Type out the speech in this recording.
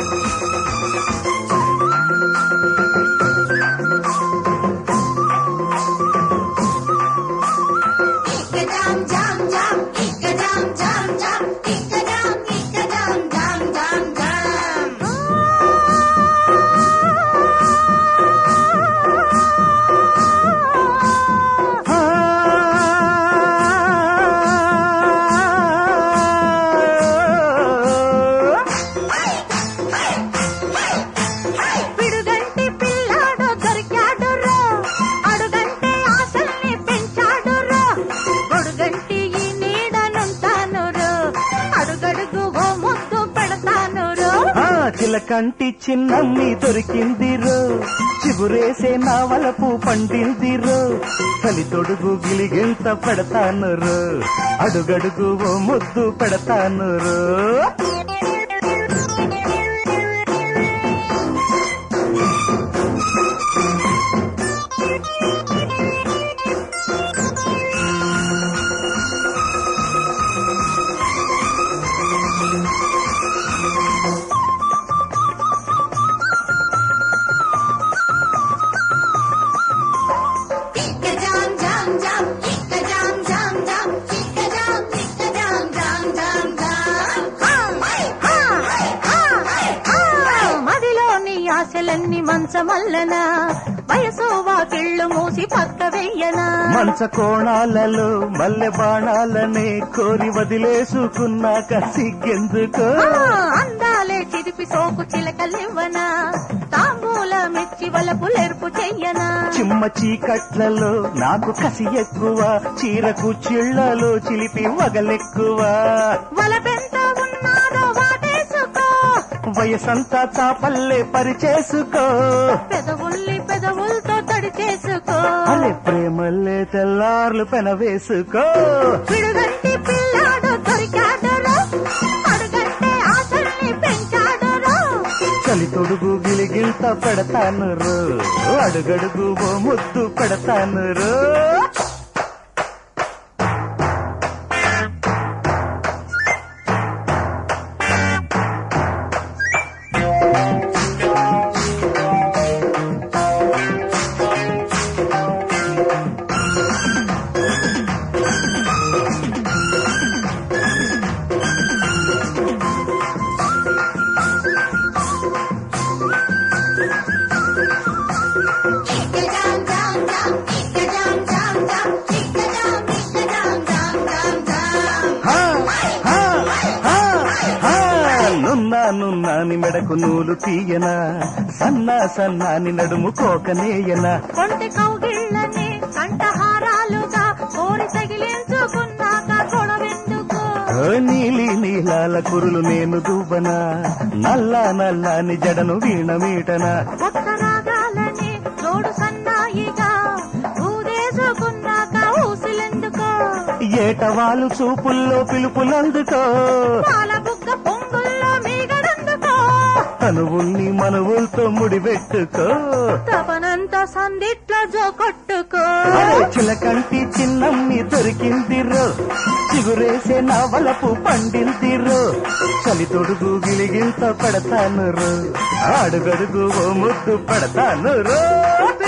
Ikka-dum, dum, dum. Ikka-dum, dum, dum. Ikka-dum, ikka-dum, dum, dum, dum. పిడుగంటి పిల్లాడు దొరికాడు రో అడుగంటే ఆశల్ని పెంచాడు రో గొడుగంటి ఈ నీడనుంటాను రో అడుగడుగు ఓ ముద్దు పెడతాను రో ఆ చిలకంటి చిన్నమ్మి దొరికిందిరో చిగురేసే నా వలపు పండిందిరో చలి తొడుగు గిలిగింత పెడతాను రో అడుగడుగు ఓ ముద్దు పెడతాను రో Ikka-dum, dum, dum. Ikka-dum, dum, dum. Ikka-dum, ikka-dum, dum, dum, dum. హా, హా, హా. మదిలోని ఆశలన్నీ మంచమల్లన వయసు వాకిళ్ళు మూసి పక్క వెయ్యనా మంచ కోణాలలో మల్లె బాణాలనే కోరి వదిలేసుకున్నాక సిగ్గెందుకో ఆ, అందాలే చిరిపి సోకు చిలకలివ్వనా తాంబూల మెచ్చి వలపు లెరుపు చెయ్యనా చిమ్మ చీకట్లలో నాకు కసి ఎక్కువ చీరకు చిళ్లలో చిలిపి వగలెక్కువ వలపెంత ఉన్నారో వాటేసుకో వయసంతా చాపల్లే పరిచేసుకో పెదవుల్ని పెదవులతో తడి చేసుకో అరే ప్రేమల్లే తెల్లార్లు పెనవేసుకో పిడుగంటి పిల్లాడు దొరికాడురో అడుగంటే ఆశల్ని పెంచాడురో చలి తొడుగు గిలిగింత పెడతాను రో అడుగడుగు ఓ ముద్దు పెడతాను రో Ikka-dum, dum, dum. Ikka-dum, dum, dum. Ikka-dum, ikka-dum, dum, dum, dum. హా, హా, హా, హా. నున్నా నున్నాని మెడకు నూలు తీయనా సన్నా సన్నాని నడుము కోకనేయనా కొంటె కౌగిళ్ళని కంఠహారాలుగా కోరి తగిలించుకున్నాక గొడవెందుకు ఓ నీలి నీలాల కురులు నేను దూబనా నల్లా నల్లాని జడను వీణమీటనా కొత్త రాగాలని జోడు సన్నాయిగా ఊదేసుకున్నాక ఊసులెందుకో ఏటవాలు చూపుల్లో పిలుపులందుకో పాల బుగ్గ పొంగుల్లో మీగడందుకో తనువుల్ని మనవులతో ముడిపెట్టుకో తపనంత సందిట్లో జో కొట్టుకో అరే చిలకంటి చిన్నమ్మి దొరికిందిరో చిగురేసే నా వలపు పండిందిరో చలి తొడుగు గిలిగింత పెడతాను రో అడుగడుగు ఓ ముద్దు పెడతాను రో